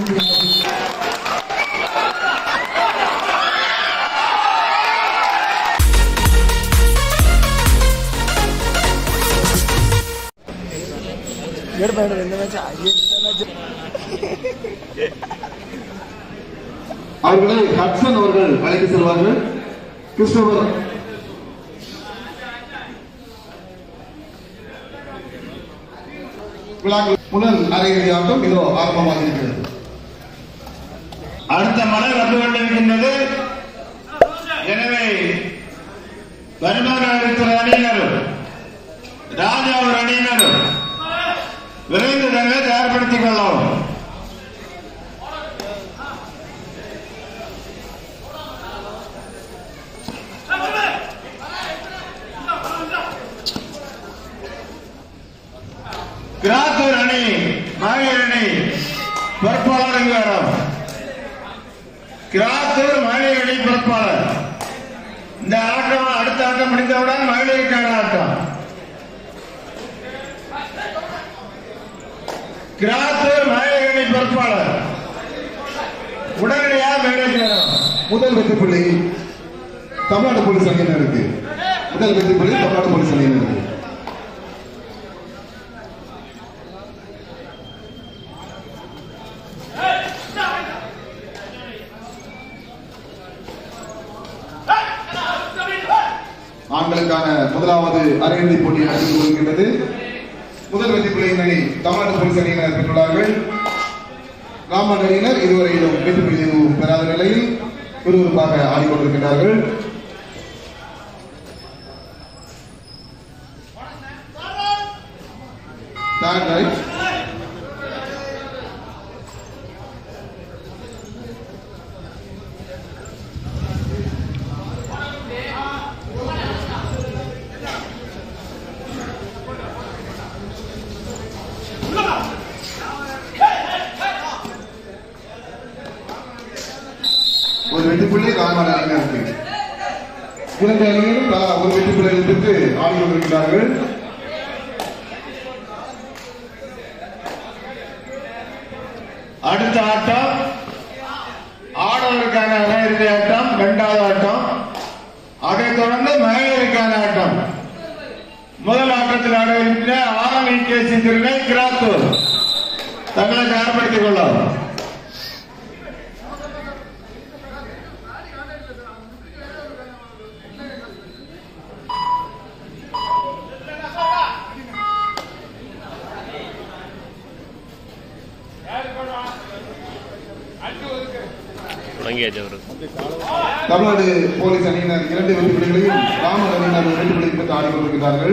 எடுப்பா எடுப்பா இந்த மேட்ச் ஐயோ இந்த மேட்ச் அவர்களை ஹட்சன் அவர்கள் அழைத்து செல்வார்கள் கிறிஸ்டோபர் விழாக்கள் முதல் அரையிறுதி ஆட்டம் இதோ ஆரம்பமாக இருக்கிறது அடுத்த மழை வந்து கொண்டிருக்கின்றது எனவே வருமானத்திற அணியினரும் ராஜா ஒரு அணியினரும் விரைந்து தங்களை தயார்படுத்திக் கொள்ளவும் கிராத்தூர் அணி மகளிர் அணி பொறுப்பாளருக்கு வேணும் கிராத்தூர் மகளிர் அணி பொறுப்பாளர் இந்த ஆட்டம் அடுத்த ஆட்டம் முடிந்தவுடன் மகளிருக்கான ஆட்டம் கிராத்தூர் மகளிர் அணி பொறுப்பாளர் உடனடியாக மேடைக்கு வரும் முதல் வெற்றி புள்ளி தமிழ்நாடு போலீஸ் அணியினருக்கு முதல் வெற்றி புள்ளி தமிழ்நாடு போலீஸ் அணியினருக்கு ஆண்களுக்கான முதலாவது அரையிறுதி போட்டி நடந்து கொள்கின்றது முதல் வெற்றி புள்ளியின் அணி தமிழ்நாடு போலீஸ் அணியினர் பெற்றுள்ளார்கள் ராமன் அணியினர் இதுவரையிலும் வெற்றி புள்ளி எதுவும் பெறாத நிலையில் விறுவிறுப்பாக ஆடிக்கொண்டிருக்கிறார்கள் Stand right. ஒரு வெற்றி புள்ளி ராமன் அணியினருக்கு இரண்டு அணியினரும் தலா ஒரு வெற்றி புள்ளியை பெற்று ஆடிக்கொண்டிருக்கிறார்கள் அடுத்த ஆட்டம் ஆடவருக்கான அரையிறுதி ஆட்டம் இரண்டாவது ஆட்டம் அதைத் தொடர்ந்து மகளிருக்கான ஆட்டம் முதல் ஆட்டத்தில் ஆடுகின்ற ஆரம் கேசி திருநை கிராத்தூர் தங்களை தயார்படுத்திக் கொள்ளும் தொடங்கியாச்சு அவரு தமிழ்நாடு போலீஸ் அணியினர் இரண்டு வெற்றி புள்ளிகளையும் ராமன் அணியினர் ஒரு வெற்றி புள்ளியை பெற்று ஆடிக்கொண்டிருக்கிறார்கள்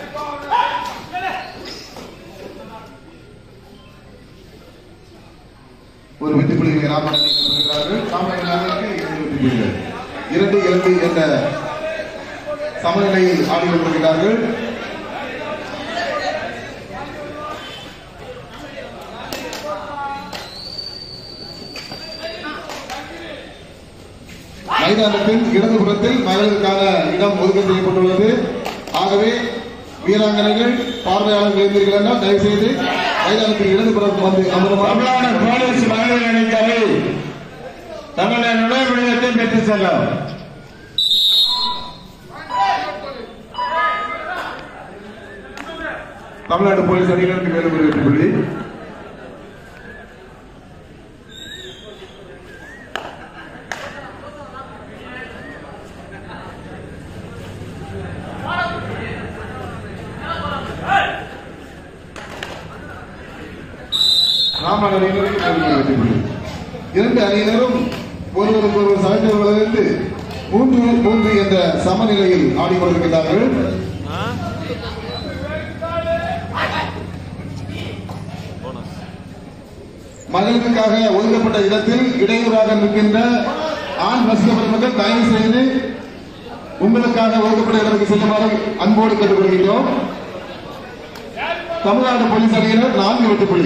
ஒரு வெற்றி புள்ளிகளை ராமன் அணியினர் பெறுகிறார்கள் ராமன் அணியினருக்கு இரண்டு வெற்றி புள்ளிகள் இரண்டு இரண்டு என்ற சமநிலையில் ஆடிக்கொண்டிருக்கிறார்கள் மைதானத்தின் இடதுபுறத்தில் மகளிருக்கான இடம் ஒதுக்கீடு செய்யப்பட்டுள்ளது ஆகவே வீராங்கனைகள் பார்வையாளர்கள் இருந்தீர்கள் என்றால் தயவு செய்து மைதானத்தின் இடதுபுறம் வந்து தமிழ்நாடு அமருமாறு போலீஸ் மகளிர் அணி தலைவி தங்களுடைய நுழைவுடிதத்தை பெற்று செல்லும் தமிழ்நாடு போலீஸ் அணியினருக்கு மேலும் ஒரு வெற்றி புள்ளி ராமன் அணியினருக்கு மேலும் ஒரு வெற்றி புள்ளி இரண்டு அணியினரும் ஒருவருக்கு ஒருவர் சமைத்தவர்களிலிருந்து மூன்று மூன்று என்ற சமநிலையில் ஆடிக்கொண்டிருக்கிறார்கள் மகளிருக்காக ஒதுக்கப்பட்ட இடத்தில் இடையூறாக நிற்கின்ற ஆண் ரசிக பெருமக்கள் தயவு செய்து உங்களுக்காக ஒதுக்கப்பட்ட இடத்துக்கு செல்லுமாறு அன்போடு கேட்டுக்கொள்கிறோம் தமிழ்நாடு போலீஸ் அணியினர் நான்கு வெட்டு புள்ளி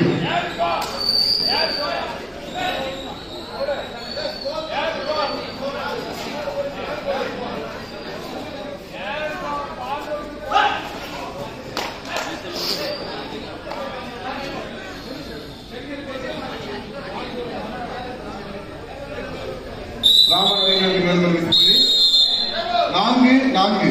ராமநாதனுக்கு முதல் வெற்றி புள்ளி நான்கு நான்கு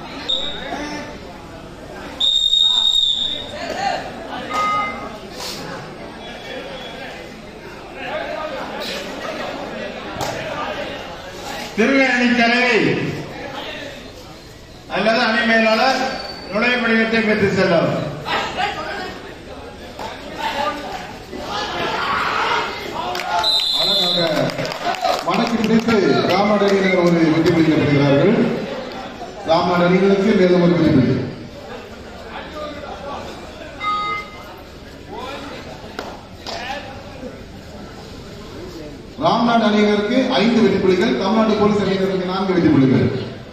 திருவேணி தலைவி அல்லது அணி மேலாளர் நுழைவு படிவத்தை பெற்று செல்லும் அழகாக மனக்கு பிடித்து ராமநாதனினர் ஒரு வெற்றி புள்ளி பெறுகிறார்கள் ராமநாதனினருக்கு மேலும் ஒரு வெற்றி புள்ளி ராம்நாடு அணியினருக்கு ஐந்து வெற்றி புள்ளிகள் தமிழ்நாடு போலீஸ் அணியினருக்கு நான்கு வெற்றி புள்ளிகள்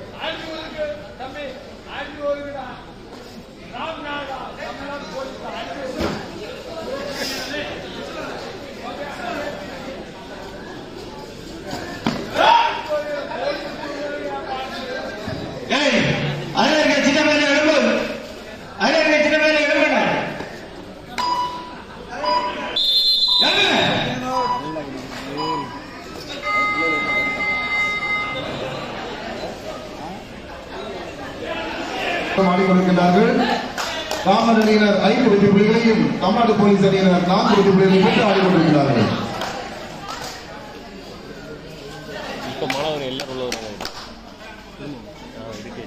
ஏய் அதுல இருக்க சின்ன மேல எழும்பு அதுல இருக்க சின்ன மேல எழும்புங்க எழும்புங்க ஆடிக்கொண்டிருக்கிறார்கள் ராமர் அணியினர் ஐந்து வெற்றி புள்ளிகளையும் தமிழ்நாடு போலீஸ் அணியினர் நான்கு வெற்றி புள்ளிகளையும் பெற்று ஆடிக்கொண்டிருக்கிறார்கள் இப்போ மாணவர்கள் எல்லாரும் உள்ள வராங்க ஆ இருக்கு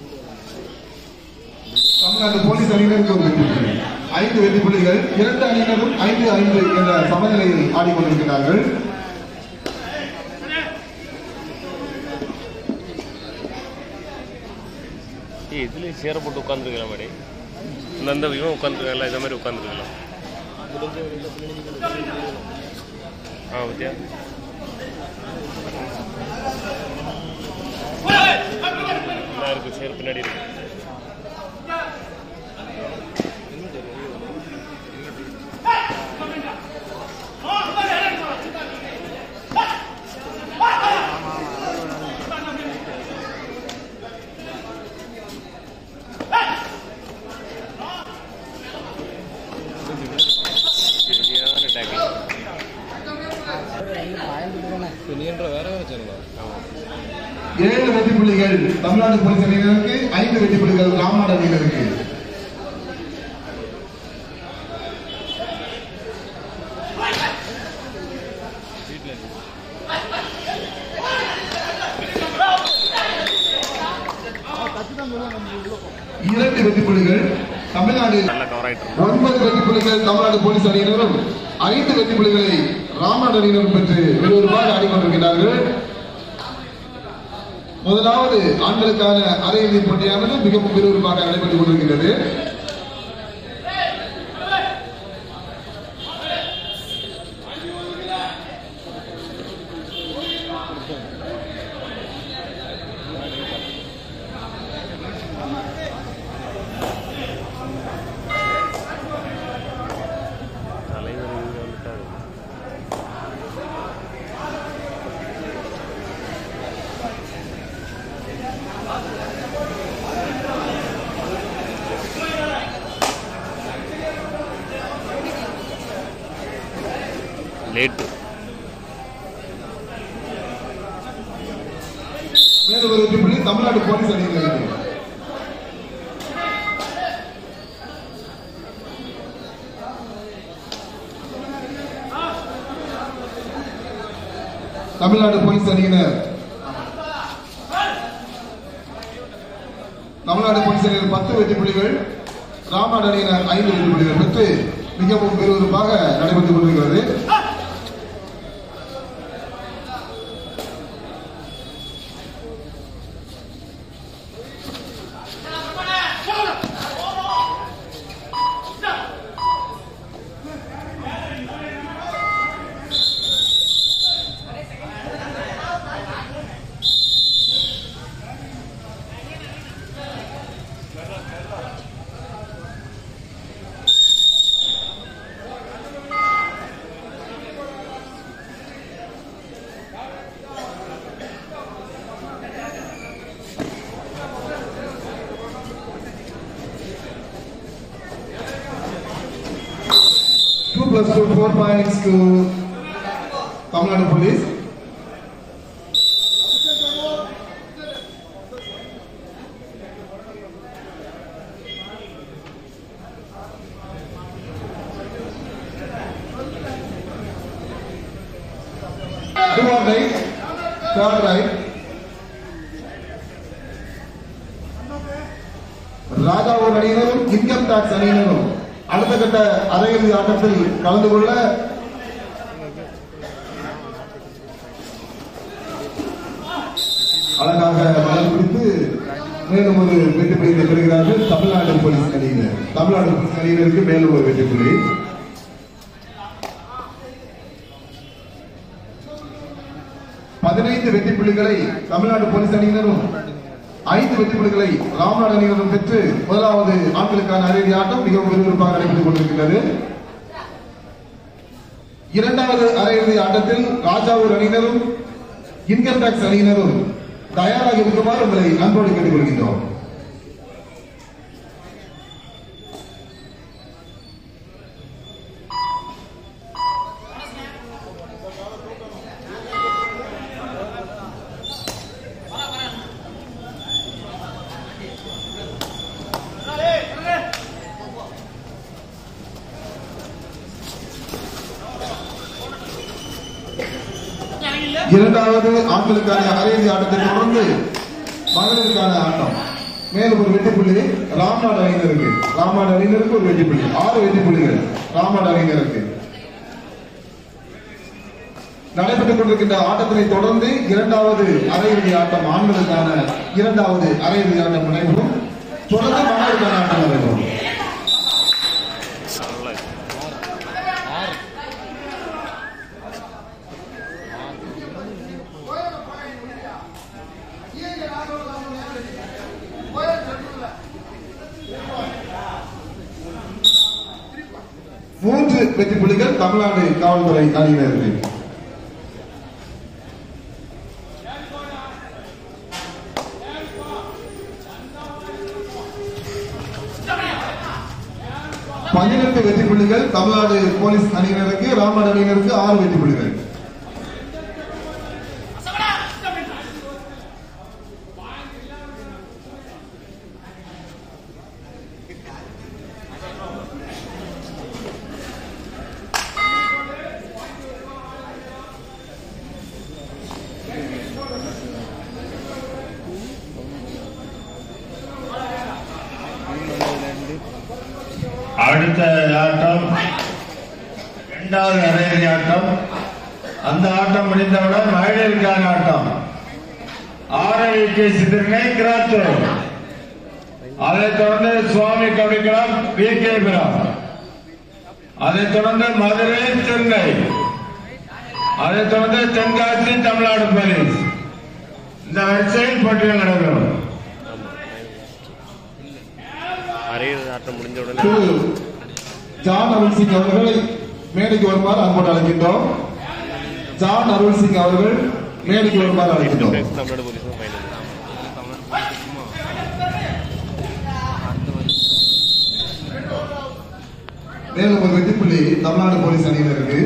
தமிழ்நாடு போலீஸ் அணியினருக்கு ஒரு வெற்றி புள்ளி ஐந்து வெற்றி புள்ளிகள் இரண்டு அணியினரும் ஐந்து ஐந்து என்ற சமநிலையில் ஆடிக்கொண்டிருக்கிறார்கள் ஏய் இதுலேயும் சேர போட்டு உட்காந்துருக்கலாம் மேடே இந்த அந்த இவன் உட்காந்துருக்கல இந்த மாதிரி உட்காந்துருக்கலாம் ஆ பத்தியா நல்லா இருக்கு சேர் பின்னாடி இருக்கு சரியான டேக்கிங் ஏழு வெற்றி புள்ளிகள் தமிழ்நாடு போலீஸ் அணியினருக்கு ஐந்து வெற்றி புள்ளிகள் ராமநாடு அணியினருக்கு இரண்டு வெற்றி புள்ளிகள் தமிழ்நாடு நல்லா கவர் ஆயிட்டு இருக்கு ஒன்பது வெற்றி புள்ளிகள் தமிழ்நாடு போலீஸ் அணியினரும் ஐந்து வெற்றி புள்ளிகளை ராமநாடு அணியினரும் பெற்று விறுவிறுப்பாக ஆடிக்கொண்டிருக்கிறார்கள் முதலாவது ஆண்களுக்கான அரையிறுதி போட்டியானது மிகவும் விறுவிறுப்பாக நடைபெற்றுக் கொண்டிருக்கிறது தலைவர் இங்க வந்துட்டாரு லேட்டு மேலும் ஒரு வெற்றி புள்ளி தமிழ்நாடு போலீஸ் அணியினருக்கு தமிழ்நாடு போலீஸ் அணியினர் தமிழ்நாடு போலீஸ் அணியினர் பத்து வெற்றி புள்ளிகள் ராமநாடு அணியினர் ஐந்து வெற்றி புள்ளிகள் பெற்று மிகவும் விறுவிறுப்பாக நடைபெற்றுக் கொண்டிருக்கிறது Two plus two, four points to Tamil Nadu Police. Do or right, third right. Rajavur அணியினரும் இன்கம் டாக்ஸ் அணியினரும் அடுத்த கட்ட அரையிறுதி ஆட்டத்தில் கலந்து கொள்ள அழகாக மலர் பிடித்து மேலும் ஒரு வெற்றி புள்ளியை பெறுகிறார்கள் தமிழ்நாடு போலீஸ் அணியினர் தமிழ்நாடு போலீஸ் அணியினருக்கு மேலும் ஒரு வெற்றி புள்ளி பதினைந்து வெற்றி புள்ளிகளை தமிழ்நாடு போலீஸ் அணியினரும் ஐந்து வெற்றி புள்ளிகளை ராம்நாடு அணியினரும் பெற்று முதலாவது ஆண்களுக்கான அரையிறுதி ஆட்டம் மிகவும் விறுவிறுப்பாக நடைபெற்றுக் கொண்டிருக்கிறது இரண்டாவது அரையிறுதி ஆட்டத்தில் ராஜாவூர் அணியினரும் இன்கம் டாக்ஸ் அணியினரும் தயாராக இருக்குமாறு உங்களை அன்போடு கேட்டுக்கொள்கின்றோம் இரண்டாவது ஆண்களுக்கான அரையிறுதி ஆட்டத்தை தொடர்ந்து மகளிருக்கான ஆட்டம் மேலும் ஒரு வெற்றி புள்ளி ராம்நாடு அணியினருக்கு ராம்நாடு அணியினருக்கு ஒரு வெற்றி புள்ளி ஆறு வெற்றி புள்ளிகள் ராம்நாடு அணியினருக்கு நடைபெற்றுக் கொண்டிருக்கின்ற ஆட்டத்தினை தொடர்ந்து இரண்டாவது அரையிறுதி ஆட்டம் ஆண்களுக்கான இரண்டாவது அரையிறுதி ஆட்டம் நடைபெறும் தொடர்ந்து மகளிருக்கான ஆட்டம் நடைபெறும் நல்லா இருக்கு மூன்று வெற்றி புள்ளிகள் தமிழ்நாடு காவல்துறை அணியினருக்கு பன்னிரண்டு வெற்றி புள்ளிகள் தமிழ்நாடு போலீஸ் அணியினருக்கு ராமநாடு அணியினருக்கு ஆறு வெற்றி புள்ளிகள் அடுத்த ஆட்டம் இரண்டாவது அரையிறுதி ஆட்டம் அந்த ஆட்டம் முடிந்தவுடன் மகளிருக்கான ஆட்டம் ஆர்ஐகே சித்திரனை கிராத்தூர் அதைத் தொடர்ந்து சுவாமி கவிக்குளம் வி கே அதைத் தொடர்ந்து மதுரை சென்னை அதைத் தொடர்ந்து தென்காசி தமிழ்நாடு போலீஸ் இந்த வரிசையில் போட்டிகள் நடைபெறும் அரையிறது ஆட்டம் முடிஞ்ச உடனே திரு ஜான் அருள் சிங் அவர்களை மேடைக்கு வருமாறு அன்போடு அழைக்கின்றோம் ஜான் அருள் சிங் அவர்கள் மேடைக்கு வருமாறு அழைக்கின்றோம் தமிழ்நாடு போலீஸ் தான் ஃபைனல் மேலும் ஒரு வெற்றி புள்ளி தமிழ்நாடு போலீஸ் அணியினருக்கு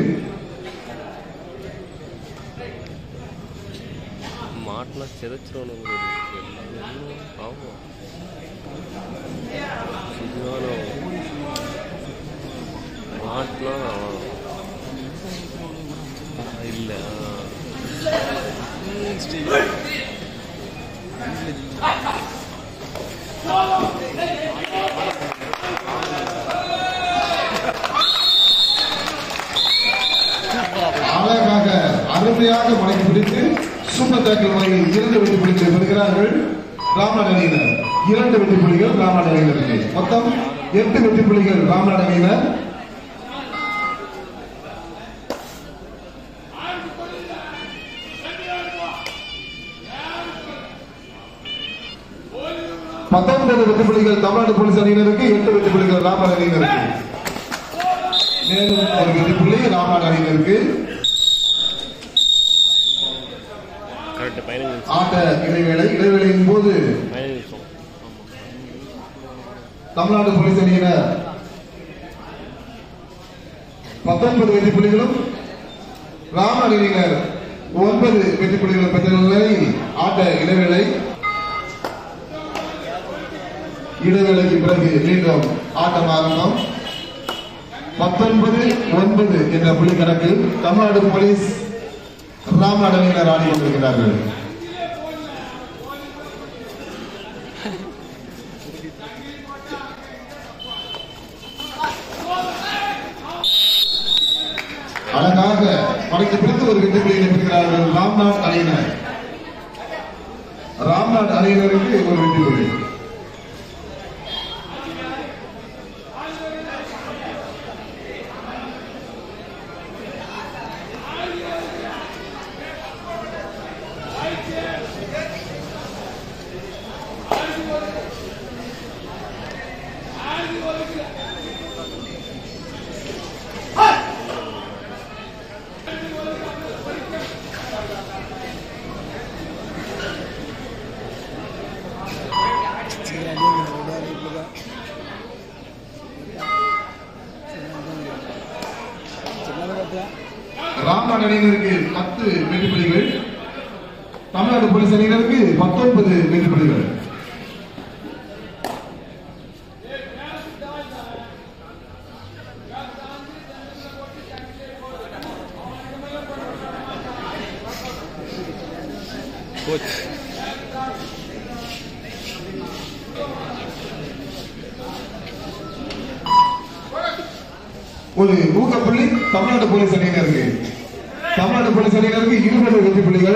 மாட்டெலாம் சிதைச்சிடணும் ஆமாம் மாட்டெலாம் இல்லை அழகாக அருமையாக மடக்கி பிடித்து சூப்பர் டேக்கிள் முறையில் இரண்டு வெற்றி புள்ளிகளை பெறுகிறார்கள் ராமநாடு அணியினர் இரண்டு வெற்றி புள்ளிகள் ராமநாடு அணியினருக்கு மொத்தம் எட்டு வெற்றி புள்ளிகள் ராமநாடு அணியினர் பத்தொன்பது வெற்றி புள்ளிகள் தமிழ்நாடு போலீஸ் அணியினருக்கு எட்டு வெற்றி புள்ளிகள் ராமநாடு அணியினருக்கு மேலும் ஒரு வெற்றி புள்ளி ராமநாடு அணியினருக்கு கரெக்டு பதினஞ்சு நிமிஷம் ஆட்ட இடைவேளை இடைவேளையின் போது பதினஞ்சு நிமிஷம் தமிழ்நாடு போலீஸ் அணியினர் பத்தொன்பது வெற்றி புள்ளிகளும் ராம அணியினர் ஒன்பது வெற்றி புள்ளிகளும் பெற்ற நிலையில் ஆட்ட இடைவேளை இடைவேளைக்கு பிறகு மீண்டும் ஆட்டம் ஆரம்பம் பத்தொன்பது ஒன்பது என்ற புள்ளி கணக்கில் தமிழ்நாடு போலீஸ் ராம்நாடு அணியினர் ஆடிக்கொண்டிருக்கிறார்கள் அழகாக மடக்கி பிடித்து ஒரு வெற்றி புள்ளியை பெறுகிறார்கள் ராம்நாத் அணியினர் ராம்நாத் அணியினருக்கு ஒரு வெற்றி புள்ளி சரி அடிங்க ரெடியாக இருக்குதா சின்னதாக பார்த்தியா ராம்நாத் அணியினருக்கு பத்து வெற்றி புள்ளிகள் தமிழ்நாடு போலீஸ் அணியினருக்கு பத்தொன்பது வெற்றி புள்ளிகள் கோச் ஒரு ஊக்கப்புள்ளி தமிழ்நாடு போலீஸ் அணியினருக்கு தமிழ்நாடு போலீஸ் அணியினருக்கு இருபது வெற்றி புள்ளிகள்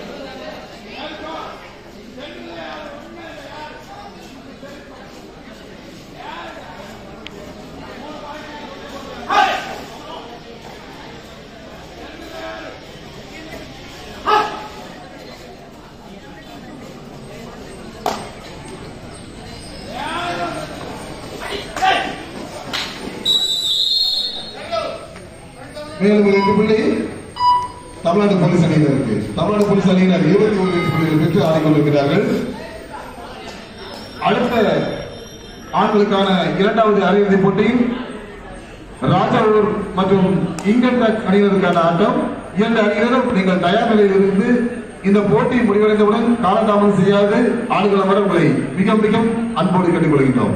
மேலும் ஒரு வெற்றி புள்ளி தமிழ்நாடு போலீஸ் அணியினருக்கு தமிழ்நாடு போலீஸ் அணியினர் இருபத்தி ஒரு வெற்றி புள்ளிகள் பெற்று ஆடிக்கொண்டிருக்கிறார்கள் அடுத்த ஆண்களுக்கான இரண்டாவது அரையிறுதி போட்டியில் ராஜாவூர் மற்றும் இன்கம் டாக்ஸ் அணியினருக்கான ஆட்டம் இரண்டு அணியினரும் நீங்கள் தயார் நிலையில் இருந்து இந்த போட்டி முடிவடைந்தவுடன் காலதாமதம் செய்யாது ஆடுகள வர உங்களை மிக மிக அன்போடு கேட்டுக்கொள்கின்றோம்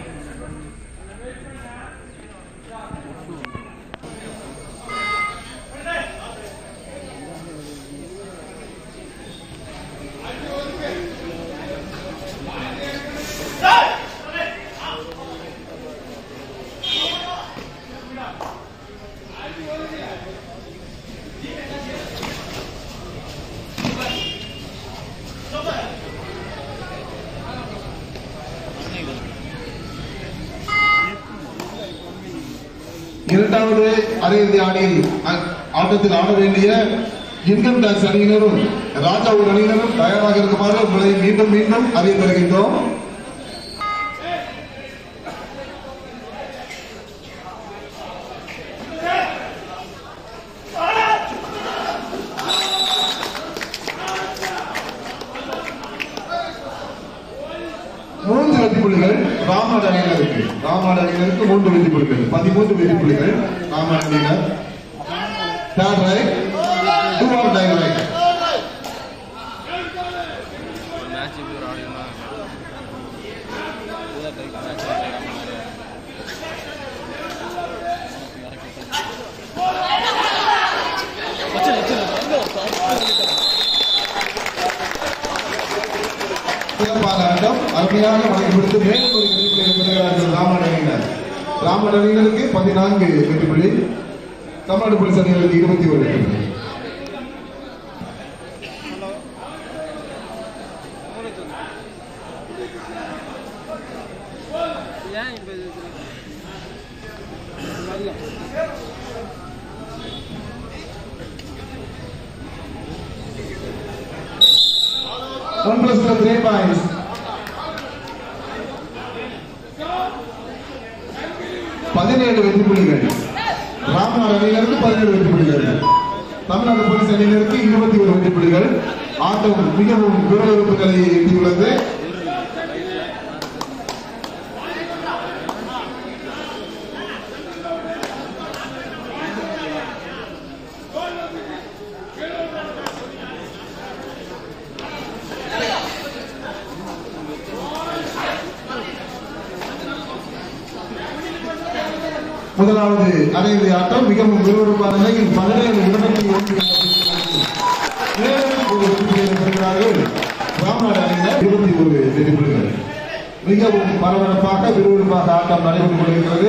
இரண்டாவது அரையிறுதி ஆடியில் அ- ஆட்டத்தில் ஆட வேண்டிய இன்கம் டாக்ஸ் அணியினரும் ராஜாவூர் அணியினரும் தயாராக இருக்குமாறு உங்களை மீண்டும் மீண்டும் அறிய தருகின்றோம் மூன்று வெற்றி புள்ளிகள் ராமநாடு அணியினருக்கு ராமநாடு அணியினருக்கு மூன்று வெற்றி புள்ளிகள் பதிமூன்று வெற்றி புள்ளிகள் ராமநாடு அணியினர் third raid do or die raid match இப்படி ஒரு ஆடியோனா சிறப்பான ஆட்டம் அருமையாக வழங்கி கொடுத்து மேலும் ஒரு வெற்றி புள்ளியை பெறுகிறார்கள் ராமநாடு அணியினர் ராமநாடு அணியினருக்கு பதினான்கு வெற்றி புள்ளி தமிழ்நாடு போலீஸ் அணியினருக்கு இருபத்தி ஒரு வெற்றி புள்ளி ஒன் பிளஸ் த்ரீ பாயிண்ட்ஸ் பதினேழு வெற்றி புள்ளிகள் ராமநாடு அணியினருக்கு பதினேழு வெற்றி புள்ளிகள் தமிழ்நாடு போலீஸ் அணியினருக்கு இருபத்தி ஒரு வெற்றி புள்ளிகள் ஆட்டம் மிகவும் விறுவிறுப்பு நிலையை எட்டியுள்ளது முதலாவது அரையிறுதி ஆட்டம் மிகவும் விறுவிறுப்பான நிலையில் பதினேழு இருபத்தி ஒன்று வெற்றி புள்ளிகள் மிகவும் பரபரப்பாக விறுவிறுப்பாக ஆட்டம் நடைபெற்றுக் கொண்டிருக்கிறது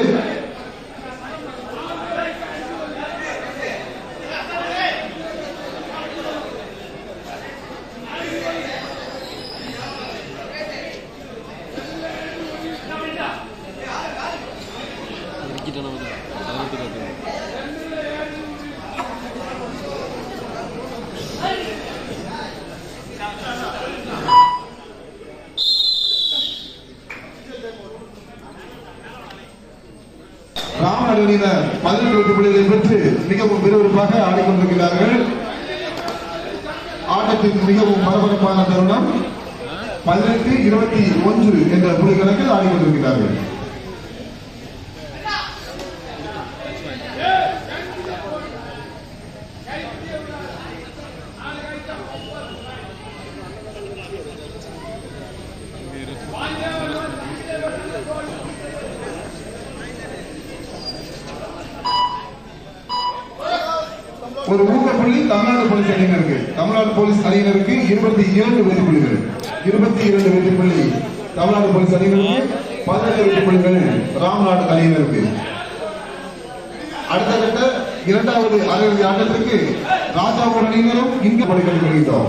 ராமநாடு அணியினர் பதினெட்டு வெற்றி புள்ளிகளை பெற்று மிகவும் விறுவிறுப்பாக ஆடிக்கொண்டிருக்கிறார்கள் ஆட்டத்தின் மிகவும் பரபரப்பான தருணம் பதினெட்டு இருபத்தி ஒன்று என்ற புள்ளி கணக்கில் ஆடிக்கொண்டிருக்கிறார்கள் ஒரு ஊக்க புள்ளி தமிழ்நாடு போலீஸ் அணியினருக்கு தமிழ்நாடு போலீஸ் அணியினருக்கு இருபத்தி இரண்டு வெற்றி புள்ளிகள் இருபத்தி இரண்டு வெற்றி புள்ளி தமிழ்நாடு போலீஸ் அணியினருக்கு பதினெட்டு வெற்றி புள்ளிகள் ராம்நாடு அணியினருக்கு அடுத்த கட்ட இரண்டாவது அரையிறுதி ஆட்டத்திற்கு ராஜாபுரம் அணியினரும் இங்கு படைகள் வருகின்றோம்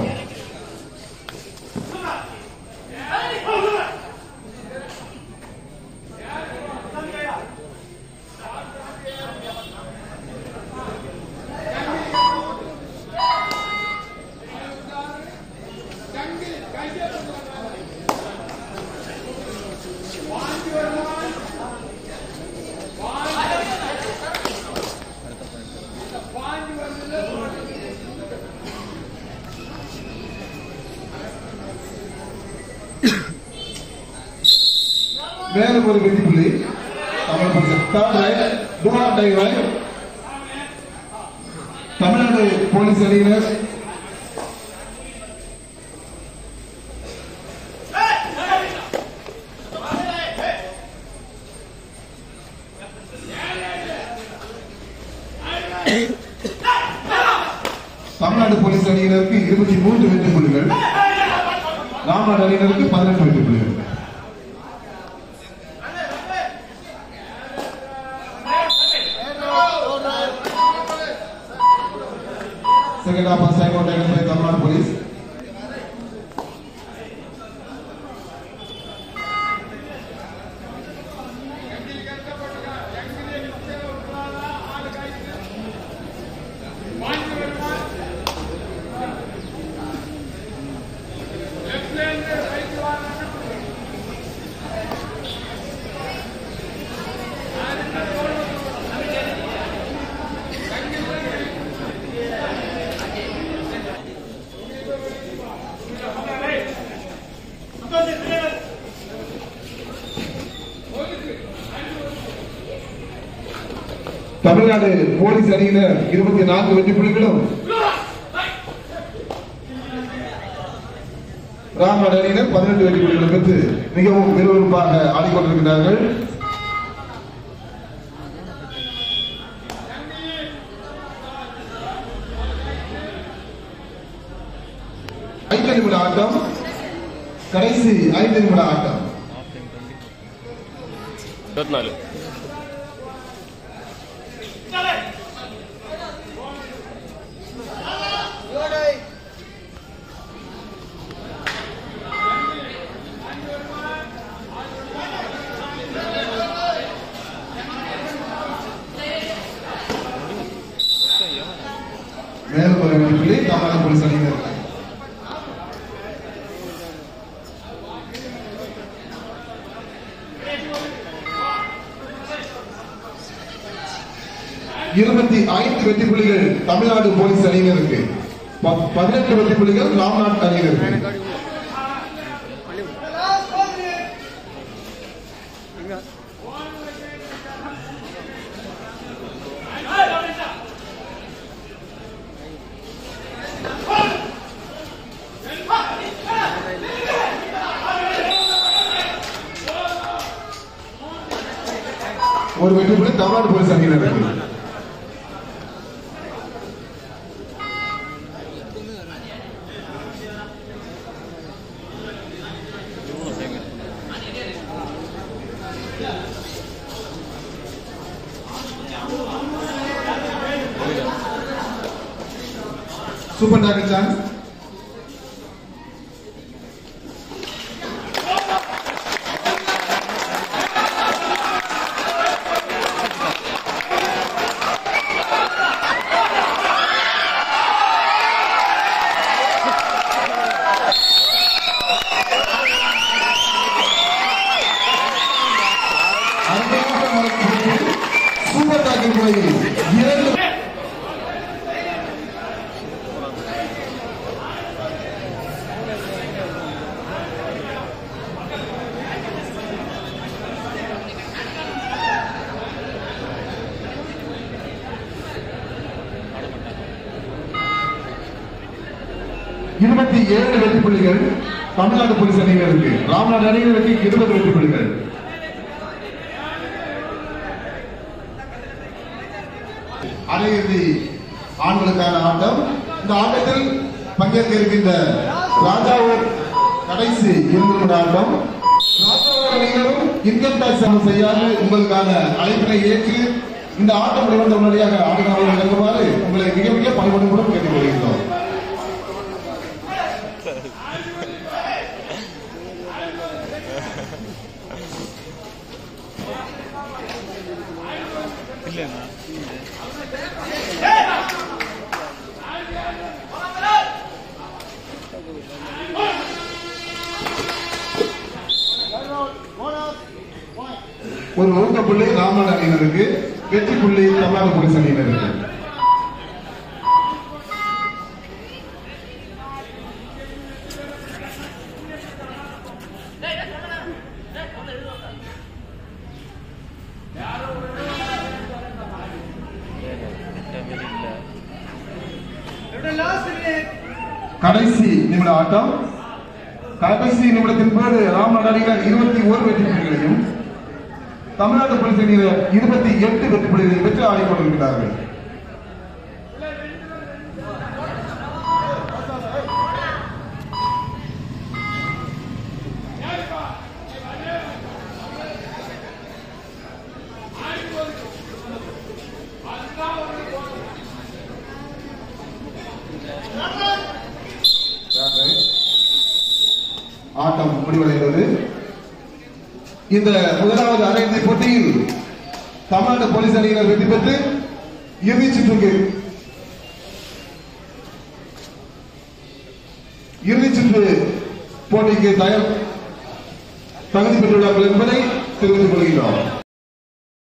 மேலும் ஒரு வெற்றி புள்ளி தமிழ் பரிசு third raid do or die raid Tamil Nadu police அணியினர் தமிழ்நாடு போலீஸ் அணியினருக்கு இருபத்தி மூன்று வெற்றி புள்ளிகள் ராமநாடு அணியினருக்கு பதினெட்டு வெற்றி புள்ளிகள் Second half was time out taken by Tamil Nadu Police. Tamil Nadu police அணியினர் இருபத்தி நான்கு வெற்றி புள்ளிகளும் ராமநாடு அணியினர் பதினெட்டு வெற்றி புள்ளிகளும் பெற்று மிகவும் விறுவிறுப்பாக ஆடிக்கொண்டிருக்கிறார்கள் ஐந்து நிமிட ஆட்டம் கடைசி ஐந்து நிமிட ஆட்டம் இருபத்தினாலு மேலும் ஒரு வெற்றி புள்ளி தமிழ்நாடு போலீஸ் அணியினர் இருபத்தி ஐந்து வெற்றி புள்ளிகள் தமிழ்நாடு போலீஸ் அணியினருக்கு ப- பதினெட்டு வெற்றி புள்ளிகள் ராம்நாத் அணியினருக்கு ஒரு வெற்றி புள்ளி தமிழ்நாடு போலீஸ் அணியினருக்கு சூப்பர் டாக்கல் சான்ஸ் அருமையாக நடக்கிறது. சூப்பர் டாக்கில் முறையில் இரண்டு இருபத்தி ஏழு வெற்றி புள்ளிகள் தமிழ்நாடு போலீஸ் அணியினருக்கு ராமநாடு அணியினருக்கு இருபது வெற்றி புள்ளிகள் அரையிறுதி ஆண்களுக்கான ஆட்டம் இந்த ஆட்டத்தில் பங்கேற்க இருக்கின்ற ராஜாவூர் கடைசி இரண்டு நிமிட ஆட்டம் ராஜாவூர் அணியினரும் இன்கம் டாக்ஸ் செய்யாது உங்களுக்கான அழைப்பினை ஏற்று இந்த ஆட்டம் முடிவந்த உடனடியாக ஆடுகிறவர்கள் இறங்குமாறு உங்களை மிக மிக பணிபடும்படும் கேட்டுக் கொள்கின்றோம் ஒரு ஊக்க புள்ளி ராமநாடு அணியினருக்கு வெற்றி புள்ளி தமிழ்நாடு போலீஸ் அணியினருக்கு கடைசி நிமிட ஆட்டம் கடைசி நிமிடத்தின் போது ராமநாடு அணியினர் இருபத்தி ஓரு வெற்றி புள்ளிகளையும் தமிழ்நாடு போலீஸ் அணியினர் இருபத்தி எட்டு வெற்றி புள்ளிகளை பெற்று ஆடிக்கொண்டிருக்கிறார்கள் ஆட்டம் முடிவடைந்தது இந்த முதலாவது அரையிறுதி போட்டியில் தமிழ்நாடு போலீஸ் அணியினர் வெற்றி பெற்று இறுதி சுற்றுக்கு இறுதி சுற்று போட்டிக்கு தயார் தகுதி பெற்றுள்ளார்கள் என்பதை தெரிவித்துக் கொள்கிறோம்